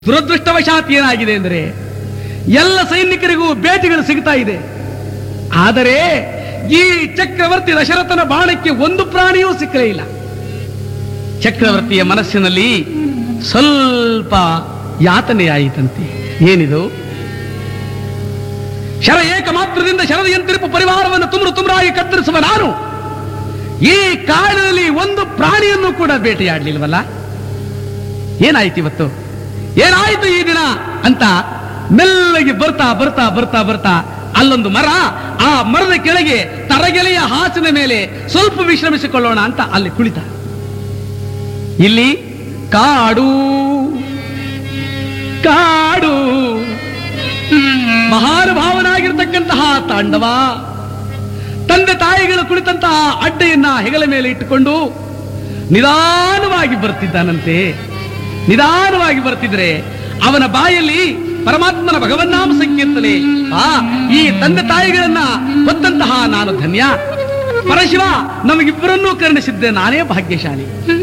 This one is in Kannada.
ದುರದೃಷ್ಟವಶಾತ್ ಏನಾಗಿದೆ ಅಂದರೆ ಎಲ್ಲ ಸೈನಿಕರಿಗೂ ಭೇಟಿಗಳು ಸಿಗ್ತಾ ಇದೆ ಆದರೆ ಈ ಚಕ್ರವರ್ತಿ ದಶರಥನ ಬಾಣಕ್ಕೆ ಒಂದು ಪ್ರಾಣಿಯೂ ಸಿಕ್ಕಲೇ ಇಲ್ಲ ಚಕ್ರವರ್ತಿಯ ಮನಸ್ಸಿನಲ್ಲಿ ಸ್ವಲ್ಪ ಯಾತನೆಯಾಯಿತಂತೆ ಏನಿದು ಶರ ಏಕ ಮಾತ್ರದಿಂದ ಶರದಯಂತಿರುಪು ಪರಿವಾರವನ್ನು ತುಮ್ರು ತುಮ್ರಾಗಿ ಕತ್ತರಿಸುವ ನಾನು ಈ ಕಾಡಿನಲ್ಲಿ ಒಂದು ಪ್ರಾಣಿಯನ್ನು ಕೂಡ ಭೇಟಿಯಾಡ್ಲಿಲ್ವಲ್ಲ ಏನಾಯ್ತು ಇವತ್ತು ಏನಾಯ್ತು ಈ ದಿನ ಅಂತ ಮೆಲ್ಲಗೆ ಬರ್ತಾ ಬರ್ತಾ ಬರ್ತಾ ಬರ್ತಾ ಅಲ್ಲೊಂದು ಮರ ಆ ಮರದ ಕೆಳಗೆ ತರಗೆಲೆಯ ಹಾಸಿನ ಮೇಲೆ ಸ್ವಲ್ಪ ವಿಶ್ರಮಿಸಿಕೊಳ್ಳೋಣ ಅಂತ ಅಲ್ಲಿ ಕುಳಿತ ಇಲ್ಲಿ ಕಾಡು ಕಾಡು ಮಹಾನುಭಾವನಾಗಿರ್ತಕ್ಕಂತಹ ತಾಂಡವ ತಂದೆ ತಾಯಿಗಳು ಕುಳಿತಂತಹ ಅಡ್ಡೆಯನ್ನ ಹೆಗಲ ಮೇಲೆ ಇಟ್ಟುಕೊಂಡು ನಿಧಾನವಾಗಿ ಬರ್ತಿದ್ದಾನಂತೆ ನಿಧಾನವಾಗಿ ಬರ್ತಿದ್ರೆ ಅವನ ಬಾಯಲ್ಲಿ ಪರಮಾತ್ಮನ ಭಗವನ್ನಾಮ ಸಂಕೀರ್ತನೆ ಆ ಈ ತಂದೆ ತಾಯಿಗಳನ್ನ ಹೊತ್ತಂತಹ ನಾನು ಧನ್ಯ ಪರಶಿವ ನಮಗಿಬ್ಬರನ್ನೂ ಕರುಣಿಸಿದ್ದೆ ನಾನೇ ಭಾಗ್ಯಶಾಲಿ